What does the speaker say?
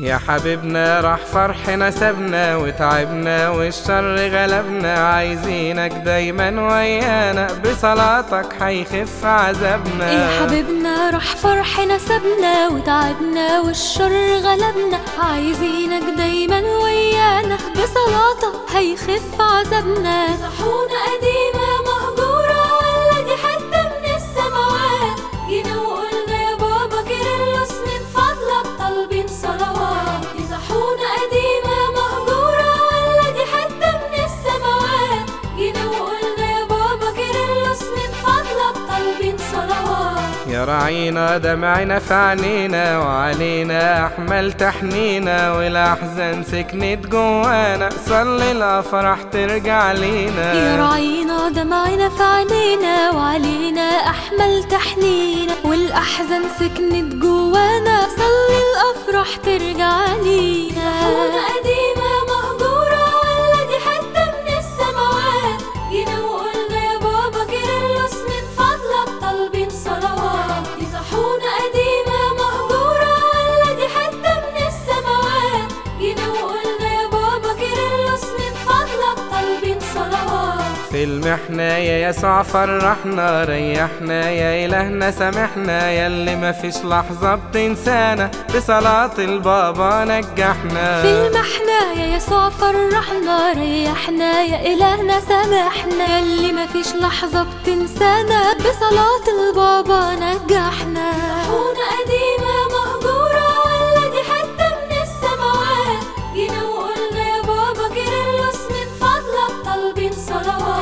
يا حبيبنا راح فرحنا سبنا وتعبنا والشر غلبنا عايزينك دايما ويانا بصلاتك حيخف عذابنا يا حبيبنا راح فرحنا سبنا وتعبنا والشر غلبنا عايزينك دايما ويانا بصلاتك هيخف عذابنا طاحونة قديمة مهجورة ولا دي حتة من السماوات جينا وقلنا يا بابا كيرلس من فضلك طالبين صلوات دي طاحونة قديمة مهجورة ولا دي حتة من السماوات جينا وقلنا يا بابا كيرلس من فضلك طالبين صلوات يا راعينا دمعنا في عينينا وعلينا أحمل تحنينا والأحزان سكنت جوانا صلي الأفراح ترجع لينا يا راعينا دمعنا في عينينا وعلينا أحمل تحنينا والأحزان سكنت جوانا صلي الأفراح ترجع لينا طاحونة قديمة مهجورة ولا دي حتة من السماوات جينا وقلنا يا بابا كيرلس من فضلك طالبين صلوات دي طاحونة قديمة مهجورة ولا دي حتة من السماوات جينا وقلنا يا بابا كيرلس من فضلك طالبين صلوات في المحنة يا يسوع فرحنا ريحنا يا إلهنا سامحنا يا اللي مفيش لحظة بتنسانا بصلاة البابا نجحنا في المحنة يا يسوع فرحنا ريحنا يا إلهنا سامحنا يلي مفيش لحظة بتنسانا بصلاة البابا نجحنا طاحونة قديمة مهجورة ولا دي حتة من السماوات جينا وقلنا يا بابا كيرلس من فضلك طالبين صلوات